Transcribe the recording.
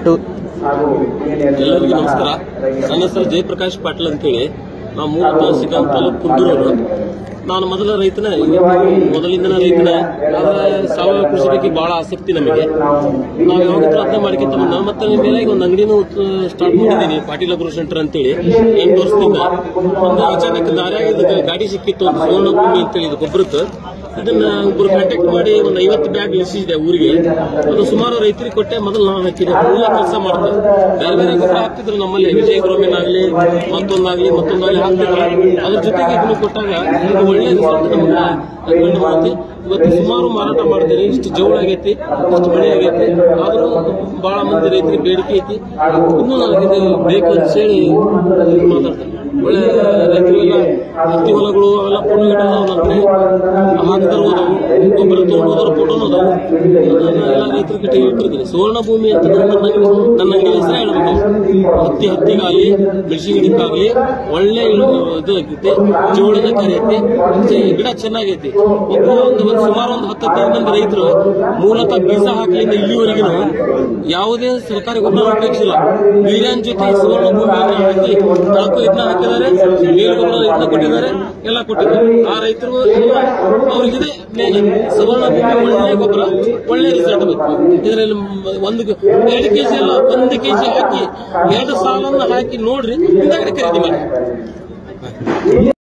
result ಎಲ್ಲರಿಗೂ ನಮಸ್ಕಾರ ನನ್ನ ಹೆಸರು ಜಯಪ್ರಕಾಶ್ ಪಾಟೀಲ್ ಅಂತೇಳಿ ನಾವು ಮೂಲತಃ ಶ್ರೀಕಾಂತ್ ತಾಲೂಕು ಕುಂದೂರವರು ನಾನು ಮೊದಲ ರೈತನ ಮೊದಲಿಂದನ ರೈತನ ಆದ್ರೆ ಸಾವಯವ ಕೃಷಿ ಬಗ್ಗೆ ಬಹಳ ಆಸಕ್ತಿ ನಮಗೆ ನಾವು ಯಾವಾಗ ಪ್ರಯತ್ನ ಮಾಡ್ಕೊಂತ ಬಂದ ಮತ್ತೆ ಮೇಲಾಗಿ ಒಂದು ಅಂಗಡಿನೂ ಸ್ಟಾರ್ಟ್ ಮಾಡಿದ್ದೀನಿ ಪಾಟೀಲ್ ಅಗ್ರೋ ಸೆಂಟರ್ ಅಂತೇಳಿ ಎಂಟು ವರ್ಷದಿಂದ ಒಂದು ಅಚಾನಕ್ ದಾರಿಯಾಗಿ ಇದು ಗಾಡಿ ಸಿಕ್ಕಿತ್ತು ಒಂದು ಸುವರ್ಣ ಭೂಮಿ ಅಂತೇಳಿ ಇದು ಗೊಬ್ಬರದ್ದು ಇದನ್ನ ಒಬ್ರು ಕಾಂಟ್ಯಾಕ್ಟ್ ಮಾಡಿ ಒಂದು ಐವತ್ತು ಬ್ಯಾಗ್ ಇಳಿಸಿದೆ ಊರಿಗೆ ಅದು ಸುಮಾರು ರೈತರಿಗೆ ಕೊಟ್ಟೆ ಮೊದಲು ನಾನು ಹಾಕಿದೆ ಒಳ್ಳೆ ಕೆಲಸ ಮಾಡ್ತಾರೆ ಬೇರೆ ಬೇರೆ ಗೊಬ್ಬರ ಹಾಕ್ತಿದ್ರು ನಮ್ಮಲ್ಲಿ ವಿಜಯ ಗ್ರೋಮಿನ್ ಆಗಲಿ ಮತ್ತೊಂದಾಗ್ಲಿ ಮತ್ತೊಂದಾಗ್ಲಿ ಹಾಕ್ತಿದ್ರು ಅದ್ರ ಜೊತೆಗೆ ಇದನ್ನು ಕೊಟ್ಟಾಗ ಇದು ಒಳ್ಳೆ ರಿಸಲ್ಟ್ ನಮ್ಗೆ ಕಂಡು ಬರುತ್ತೆ ಇವತ್ತು ಸುಮಾರು ಮಾರಾಟ ಮಾಡ್ತೀರಿ ಇಷ್ಟು ಜವಳ ಆಗೈತಿ ಇಷ್ಟು ಮಳೆ ಆಗೈತಿ ಆದ್ರೂ ಬಹಳ ಮಂದಿ ರೈತರಿಗೆ ಬೇಡಿಕೆ ಐತಿ ಇನ್ನೂ ನನಗೆ ಇದು ಬೇಕು ಅಂತ ಹೇಳಿ ಮಾತಾಡ್ತಾರೆ ಒಳ್ಳೆ ರೈತರಿಗೆಲ್ಲ ಹತ್ತಿ ಹೊಲಗಳು ಅವೆಲ್ಲ ಫೋಟೋ ಗಿಡ ಅದಾವ ನನ್ನ ಕಡೆ ಹಾಕಿದ್ರು ಅದಾವು ಗೊಬ್ಬರ ತೊಗೊಂಡು ಹೋದ್ರ ಫೋಟೋನು ಅದಾವು ಅದನ್ನ ಎಲ್ಲ ರೈತರ ಗಿಟ್ಟ ಇಟ್ಟಿರ್ತೀನಿ ಸುವರ್ಣ ಭೂಮಿ ಅಂತ ನನ್ನ ನನ್ನ ಅಂಗಡಿ ಹೆಸರೇ ಹೇಳ್ಬೇಕು ಹತ್ತಿ ಹತ್ತಿಗಾಗಲಿ ಮೆಣಸಿನ ಗಿಡಕ್ಕಾಗಲಿ ಒಳ್ಳೆ ಇಳು ಇದು ಆಗೈತಿ ಜೋಳದ ಕರಿಯೈತಿ ಮತ್ತೆ ಗಿಡ ಚೆನ್ನಾಗೈತಿ ಒಬ್ಬ ಒಂದು ಒಂದು ಸುಮಾರು ಒಂದು ಹತ್ತು ಹದಿನೈದು ಮಂದಿ ರೈತರು ಮೂಲತಃ ಬೀಜ ಹಾಕಲಿಂದ ಇಲ್ಲಿವರೆಗೂ ಯಾವುದೇ ಸರ್ಕಾರಿ ಗೊಬ್ಬರ ಉಪಯೋಗಿಸಿಲ್ಲ ವೀರ್ಯಾನ್ ಜೊತೆ ಸುವರ್ಣ ಭೂಮಿಯನ್ನು ಹಾಕಿ ತಳಕು ಇದನ್ನ ಹಾಕಿದ್ದಾರೆ ನೀರು ಗೊಬ್ಬರ ಇದನ್ನ ಕೊಟ್ಟಿದ್ದಾರೆ ಎಲ್ಲ ಕೊಟ್ಟಿದ್ದಾರೆ ಆ ರೈತರು ಅವ್ರಿಗಿದೆ ಮೇಲೆ ಸುವರ್ಣ ಭೂಮಿ ಒಳ್ಳೆ ಗೊಬ್ಬರ ಒಳ್ಳೆ ರಿಸಲ್ಟ್ ಬೇಕು ಇದರಲ್ಲಿ ಒಂದು ಎರಡು ಕೆಜಿ ಅಲ್ಲ ಒಂದು ಕೆಜಿ ಹಾಕಿ ಎರಡು ಸಾಲನ್ನು ಹಾಕಿ ನೋಡ್ರಿ ಹಿಂದಾಗಡೆ ಖರೀದಿ ಮಾಡಿ